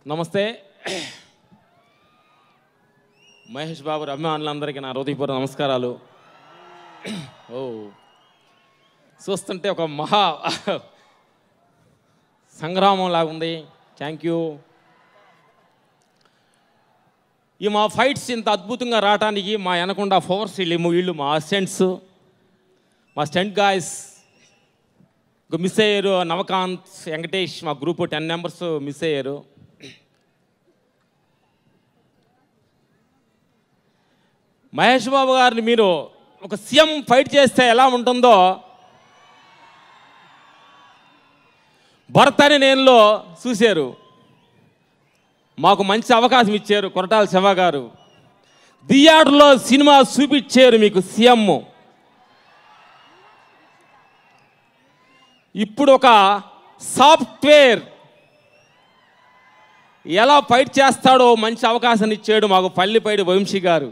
నమస్తే మహేష్ బాబు అభిమానులందరికీ నా హృదయపూర్వ నమస్కారాలు ఓ చూస్తుంటే ఒక మహా సంగ్రామం లాగా ఉంది థ్యాంక్ యూ ఈ మా ఫైట్స్ ఇంత అద్భుతంగా రావడానికి మా వెనకుండా ఫోర్స్ వీళ్ళు వీళ్ళు మా అసిస్టెంట్స్ మా స్టెంట్ గాయస్ ఇంకా మిస్ అయ్యారు నవకాంత్ వెంకటేష్ మా గ్రూప్ టెన్ మెంబర్స్ మిస్ అయ్యారు మహేష్ బాబు గారిని మీరు ఒక సీఎం ఫైట్ చేస్తే ఎలా ఉంటుందో భరత్ అని నేనులో చూశారు మాకు మంచి అవకాశం ఇచ్చారు కొరటాల శివ గారు థియేటర్లో సినిమా చూపించారు మీకు సీఎం ఇప్పుడు ఒక సాఫ్ట్వేర్ ఎలా ఫైట్ చేస్తాడో మంచి అవకాశం ఇచ్చాడు మాకు పల్లిపైడి వంశీ గారు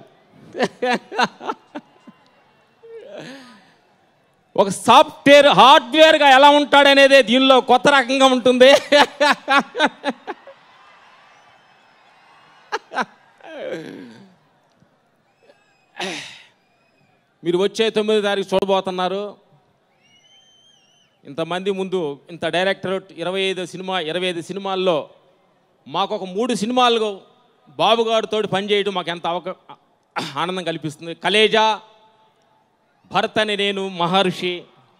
ఒక సాఫ్ట్వేర్ హార్డ్వేర్గా ఎలా ఉంటాడనేదే దీనిలో కొత్త రకంగా ఉంటుంది మీరు వచ్చే తొమ్మిది తారీఖు చూడబోతున్నారు ఇంతమంది ముందు ఇంత డైరెక్టర్ ఇరవై ఐదు సినిమా ఇరవై ఐదు సినిమాల్లో మాకు ఒక మూడు సినిమాలు బాబుగారితో పనిచేయడం మాకు ఎంత అవక ఆనందం కల్పిస్తుంది కలేజా భరత్ అని నేను మహర్షి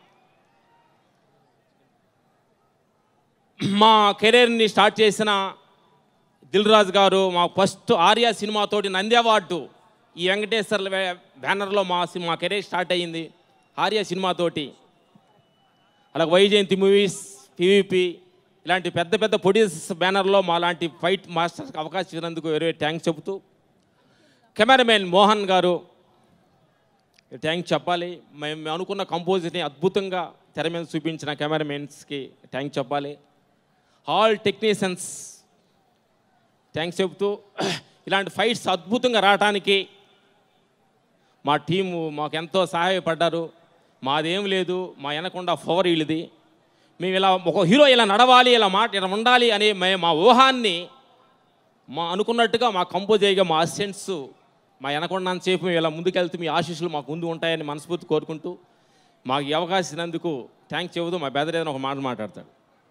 మా కెరీర్ని స్టార్ట్ చేసిన దిల్ రాజు గారు మా ఫస్ట్ ఆర్య సినిమాతోటి నంది అవార్డు ఈ వెంకటేశ్వర్ల వే- బ్యానర్లో మా సి- మా కెరీర్ స్టార్ట్ అయ్యింది ఆర్య సినిమాతోటి అలాగే వైజయంతి మూవీస్ పివిపి ఇలాంటి పెద్ద పెద్ద ప్రొడ్యూసర్స్ బ్యానర్లో మా లాంటి ఫైట్ మాస్టర్స్కి అవకాశం ఇచ్చినందుకు వేరే థ్యాంక్స్ చెబుతూ కెమెరామెన్ మోహన్ గారు థ్యాంక్స్ చెప్పాలి మేము మేము అనుకున్న కంపోజిట్ని అద్భుతంగా తెర మీద చూపించిన కెమెరామెన్స్కి థ్యాంక్స్ చెప్పాలి ఆల్ టెక్నీషియన్స్ థ్యాంక్స్ చెబుతూ ఇలాంటి ఫైట్స్ అద్భుతంగా రావటానికి మా టీము మాకు ఎంతో సహాయపడ్డారు మాదేం లేదు మా వెనకుండా ఫవర్ వీళ్ళది మేము ఇలా ఒక హీరో ఇలా నడవాలి ఇలా మాట ఇలా ఉండాలి అనే మే- మా ఊహాన్ని మా అనుకున్నట్టుగా మా కంపోజర్గా మా అసిస్టెంట్స్ మా వెనకొండంతసేపు మేము ఇలా ముందుకెళ్తూ మీ ఆశీస్సులు మాకు ముందు ఉంటాయని మనస్ఫూర్తి కోరుకుంటూ మాకు ఈ అవకాశం ఇచ్చినందుకు థ్యాంక్స్ చెబుతూ మా బెదరేదని ఒక మాట మాట్లాడతాడు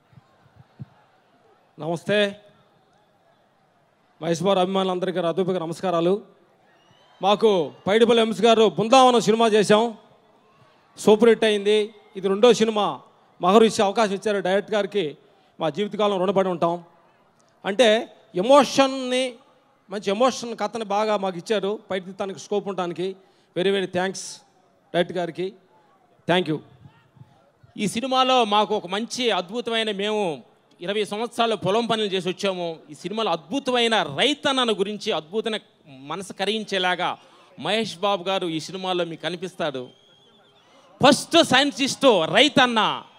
నమస్తే మహేష్ బాబు అభిమానులందరికీ రథోపిక నమస్కారాలు మాకు పైడిపల్లి ఎంఎస్ గారు బృందావనం సినిమా చేశాం సూపర్ హిట్ అయింది ఇది రెండో సినిమా మహరు ఇచ్చే అవకాశం ఇచ్చారు డైరెక్ట్ గారికి మా జీవితకాలం రుణపడి ఉంటాం అంటే ఎమోషన్ని మంచి ఎమోషన్ కథని బాగా మాకు ఇచ్చారు పైకి స్కోప్ ఉండడానికి వెరీ వెరీ థ్యాంక్స్ డైరెక్ట్ గారికి థ్యాంక్ యూ ఈ సినిమాలో మాకు ఒక మంచి అద్భుతమైన మేము ఇరవై సంవత్సరాలు పొలం పనులు చేసి వచ్చాము ఈ సినిమాలో అద్భుతమైన రైతన్నను గురించి అద్భుతమైన మనసు కరిగించేలాగా మహేష్ బాబు గారు ఈ సినిమాలో మీకు కనిపిస్తాడు ఫస్ట్ సైంటిస్టు రైతన్న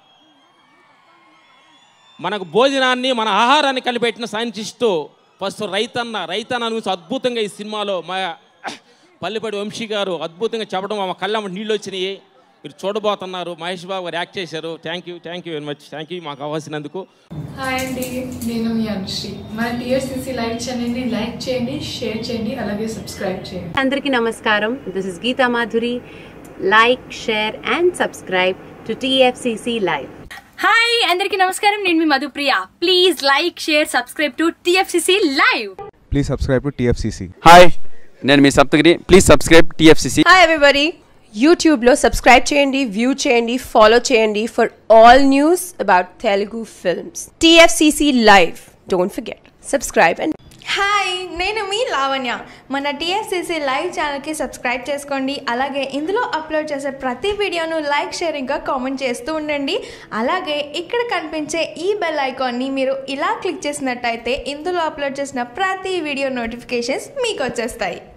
మనకు భోజనాన్ని మన ఆహారాన్ని కలిపెట్టిన సైంటిస్టు ఫస్ట్ రైతన్న రైతన్న గురించి అద్భుతంగా ఈ సినిమాలో మా పల్లిపడి వంశీ గారు అద్భుతంగా చెప్పడం మా కళ్ళ నీళ్ళు వచ్చినాయి మీరు చూడబోతున్నారు మహేష్ బాబు గారు యాక్ట్ చేశారు thank you thank you very much thank you మాకు అవకాశినందుకు హాయ్ అండి నేను మీ అనుశ్రీ మన టీఎస్సీసీ లైవ్ ఛానల్ని లైక్ చేయండి షేర్ చేయండి అలాగే సబ్స్క్రైబ్ చేయండి అందరికీ నమస్కారం this is Geetha Madhuri like share and subscribe to TFCC live hi అందరికీ నమస్కారం నేను మీ Madhupriya please like share subscribe to TFCC live Please subscribe to TFCC. Hi నేను మీ Saptagiri please subscribe TFCC hi everybody యూట్యూబ్లో సబ్స్క్రైబ్ చేయండి వ్యూ చేయండి ఫాలో చేయండి for all news about Telugu films TFCC live don't forget subscribe and hi నేను మీ లావణ్య మన TSCC live ఛానల్కి సబ్స్క్రైబ్ చేసుకోండి అలాగే ఇందులో అప్లోడ్ చేసే ప్రతి వీడియోను లైక్ షేర్ ఇంకా కామెంట్ చేస్తూ ఉండండి అలాగే ఇక్కడ కనిపించే ఈ బెల్ ఐకాన్ని మీరు ఇలా క్లిక్ చేసినట్టయితే ఇందులో అప్లోడ్ చేసిన ప్రతి వీడియో నోటిఫికేషన్స్ మీకు వచ్చేస్తాయి